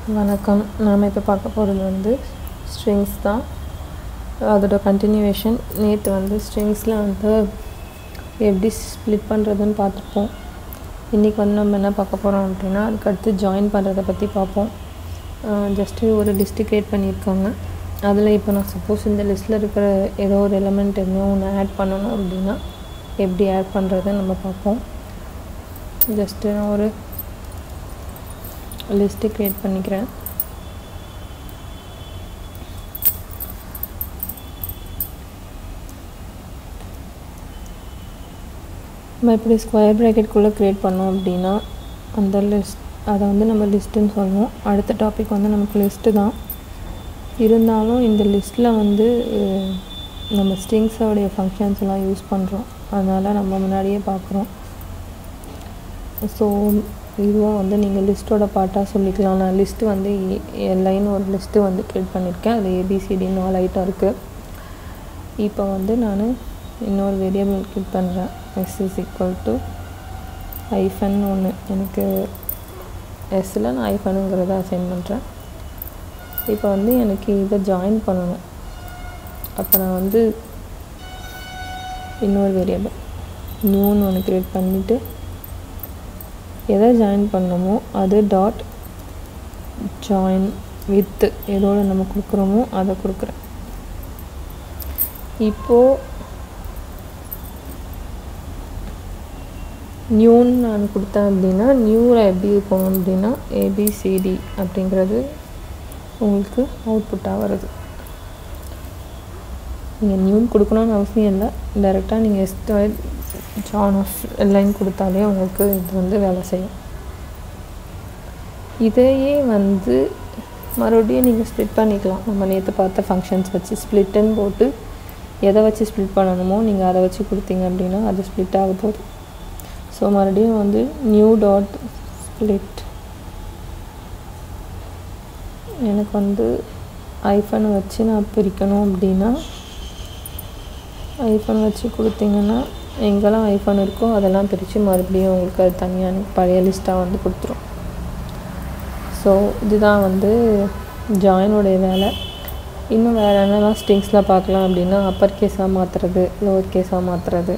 வணக்கம் நாம் இப்போ பார்க்க போகிறது வந்து ஸ்ட்ரிங்ஸ் தான் அதோட கண்டினியூவேஷன் நேற்று வந்து ஸ்ட்ரிங்ஸில் வந்து எப்படி ஸ்ப்ளிட் பண்ணுறதுன்னு பார்த்துருப்போம் இன்றைக்கி வந்து நம்ம என்ன பார்க்க போகிறோம் அப்படின்னா அதுக்கடுத்து ஜாயின் பண்ணுறதை பற்றி பார்ப்போம் ஜஸ்ட்டு ஒரு லிஸ்ட்டு க்ரியேட் பண்ணியிருக்காங்க அதில் இப்போ நான் சப்போஸ் இந்த லிஸ்ட்டில் இருக்கிற ஏதோ ஒரு எலமெண்ட் எதுவும் ஒன்று ஆட் பண்ணணும் அப்படின்னா எப்படி ஆட் பண்ணுறதை நம்ம பார்ப்போம் ஜஸ்ட்டு நான் ஒரு லிஸ்ட்டு க்ரியேட் பண்ணிக்கிறேன் நம்ம இப்படி ஸ்கொயர் ப்ராக்கெட்குள்ளே க்ரியேட் பண்ணோம் அப்படின்னா அந்த லிஸ்ட் அதை வந்து நம்ம லிஸ்ட்டுன்னு சொல்லுவோம் அடுத்த டாபிக் வந்து நமக்கு லிஸ்ட்டு தான் இருந்தாலும் இந்த லிஸ்ட்டில் வந்து நம்ம ஸ்ட்ரிங்ஸோடைய ஃபங்க்ஷன்ஸ் எல்லாம் யூஸ் பண்ணுறோம் அதனால் நம்ம முன்னாடியே பார்க்குறோம் ஸோ இதுவும் வந்து நீங்கள் லிஸ்ட்டோட பார்ட்டாக சொல்லிக்கலாம் நான் லிஸ்ட்டு வந்து லைன் ஒரு லிஸ்ட்டு வந்து க்ரியேட் பண்ணியிருக்கேன் அது ஏபிசிடி நாலு ஐட்டம் இருக்குது இப்போ வந்து நான் இன்னொரு வேரியபிள் க்ரியேட் பண்ணுறேன் S is equal to hyphen ஒன்று எனக்கு எஸ்ஸில் நான் ஐஃபனுங்கிறத அசைன் பண்ணுறேன் இப்போ வந்து எனக்கு இதை ஜாயின் பண்ணணும் அப்போ நான் வந்து இன்னொரு வேரியபிள் நியூன்னு ஒன்று க்ரியேட் பண்ணிவிட்டு எதை ஜாயின் பண்ணமோ அது டாட் ஜாயின் வித் எதோட நம்ம கொடுக்குறோமோ அதை கொடுக்குறேன் இப்போது நியூன்னு நான் கொடுத்தேன் அப்படின்னா நியூவில் எப்படி இருக்கும் அப்படின்னா ஏபிசிடி அப்படிங்கிறது உங்களுக்கு அவுட்புட்டாக வருது நீங்கள் நியூன்னு கொடுக்கணும்னு அவசியம் இல்லை டைரெக்டாக நீங்கள் எஸ்டாய்ட் ஜான் ஆஃப் லைன் கொடுத்தாலே உங்களுக்கு இது வந்து வேலை செய்யும் இதையே வந்து மறுபடியும் நீங்கள் ஸ்ப்ளிட் பண்ணிக்கலாம் நம்ம நேற்று பார்த்த ஃபங்க்ஷன்ஸ் வச்சு ஸ்ப்ளிட்டுன்னு போட்டு எதை வச்சு ஸ்ப்ளிட் பண்ணணுமோ நீங்கள் அதை வச்சு கொடுத்தீங்க அப்படின்னா அது ஸ்ப்ளிட் ஆக போகுது ஸோ மறுபடியும் வந்து நியூ டாட் ஸ்ப்ளிட் எனக்கு வந்து ஐஃபனை வச்சு நான் பிரிக்கணும் அப்படின்னா ஐஃபோன் வச்சு கொடுத்தீங்கன்னா எங்கெல்லாம் ஐஃபோன் இருக்கோ அதெல்லாம் பிரித்து மறுபடியும் உங்களுக்கு அது தனியாக பழைய லிஸ்ட்டாக வந்து கொடுத்துரும் ஸோ இதுதான் வந்து ஜாயினுடைய வேலை இன்னும் வேறு என்னெல்லாம் ஸ்ட்ரிங்ஸில் பார்க்கலாம் அப்படின்னா அப்பர் கேஸாக மாற்றுறது லோவர் கேஸாக மாற்றுறது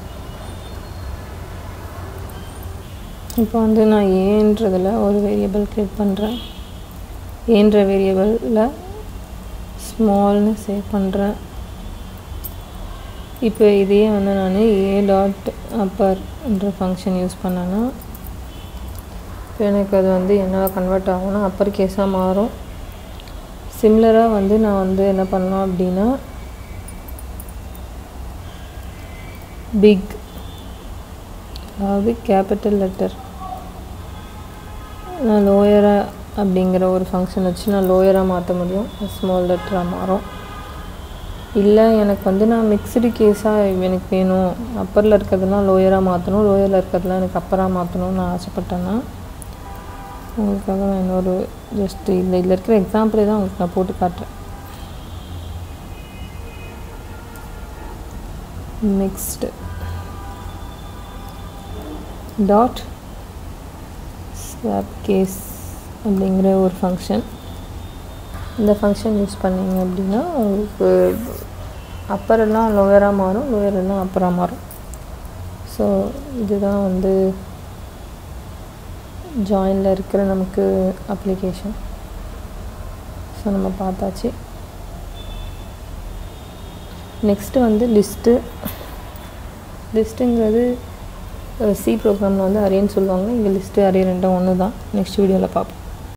இப்போ வந்து நான் ஏன்றதில் ஒரு வேரியபிள் க்ரியேட் பண்ணுறேன் ஏன்ற வேரியபிளில் ஸ்மால்னு சேவ் பண்ணுறேன் இப்போ இதையே வந்து நான் ஏ டாட் அப்பர்ன்ற ஃபங்க்ஷன் யூஸ் பண்ணேன்னா இப்போ எனக்கு அது வந்து என்ன கன்வெர்ட் ஆகும்னா அப்பர் கேஸாக மாறும் சிம்லராக வந்து நான் வந்து என்ன பண்ணலாம் அப்படின்னா பிக் அதாவது கேபிட்டல் லெட்டர் நான் லோயராக அப்படிங்கிற ஒரு ஃபங்க்ஷன் வச்சு நான் லோயராக மாற்ற முடியும் ஸ்மால் லெட்டராக மாறும் இல்லை எனக்கு வந்து நான் மிக்சடு கேஸாக எனக்கு வேணும் அப்பரில் இருக்கிறதுலாம் லோயராக மாற்றணும் லோயரில் இருக்கிறதுலாம் எனக்கு அப்பராக மாற்றணும்னு நான் ஆசைப்பட்டேன்னா உங்களுக்காக நான் இன்னொரு ஜஸ்ட் இல்லை இதில் இருக்கிற எக்ஸாம்பிளே தான் உங்களுக்கு நான் போட்டு காட்டுறேன் மிக்ஸ்டு டாட் ஸ்வாப் கேஸ் அப்படிங்கிற ஒரு ஃபங்க்ஷன் இந்த ஃபங்க்ஷன் யூஸ் பண்ணிங்க அப்படின்னா உங்களுக்கு அப்பரெல்லாம் லோயராக மாறும் லோயரெல்லாம் அப்பராக மாறும் ஸோ இதுதான் வந்து ஜாயினில் இருக்கிற நமக்கு அப்ளிகேஷன் ஸோ நம்ம பார்த்தாச்சு நெக்ஸ்ட்டு வந்து லிஸ்ட்டு லிஸ்ட்டுங்கிறது சி ப்ரோக்ராமில் வந்து அரேன்னு சொல்லுவாங்க இங்கே லிஸ்ட்டு அரே ரெண்டும் ஒன்று தான் நெக்ஸ்ட் வீடியோவில் பார்ப்போம்